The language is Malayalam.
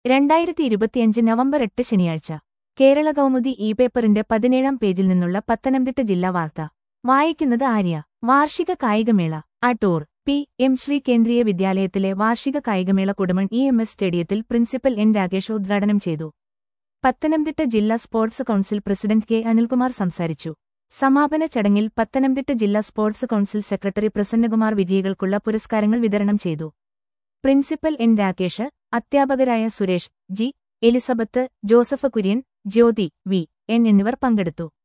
രണ്ടായിരത്തി ഇരുപത്തിയഞ്ച് നവംബർ എട്ട് ശനിയാഴ്ച കേരള കൗമുദി ഇ പേപ്പറിന്റെ പതിനേഴാം പേജിൽ നിന്നുള്ള പത്തനംതിട്ട ജില്ലാ വാർത്ത വായിക്കുന്നത് ആര്യ വാർഷിക കായികമേള അടൂർ പി എം ശ്രീ കേന്ദ്രീയ വിദ്യാലയത്തിലെ വാർഷിക കായികമേള കുടമൺ ഇ എം എസ് സ്റ്റേഡിയത്തിൽ പ്രിൻസിപ്പൽ എൻ രാകേഷ് ഉദ്ഘാടനം ചെയ്തു പത്തനംതിട്ട ജില്ലാ sports council president K Anilkumar സംസാരിച്ചു സമാപന ചടങ്ങിൽ പത്തനംതിട്ട ജില്ലാ സ്പോർട്സ് കൌൺസിൽ സെക്രട്ടറി പ്രസന്നകുമാർ വിജയികൾക്കുള്ള പുരസ്കാരങ്ങൾ വിതരണം ചെയ്തു പ്രിൻസിപ്പൽ എൻ രാകേഷ് അധ്യാപകരായ Suresh G Elizabeth Joseph Kurian Jyothi V N എന്നിവർ പങ്കെടുത്തു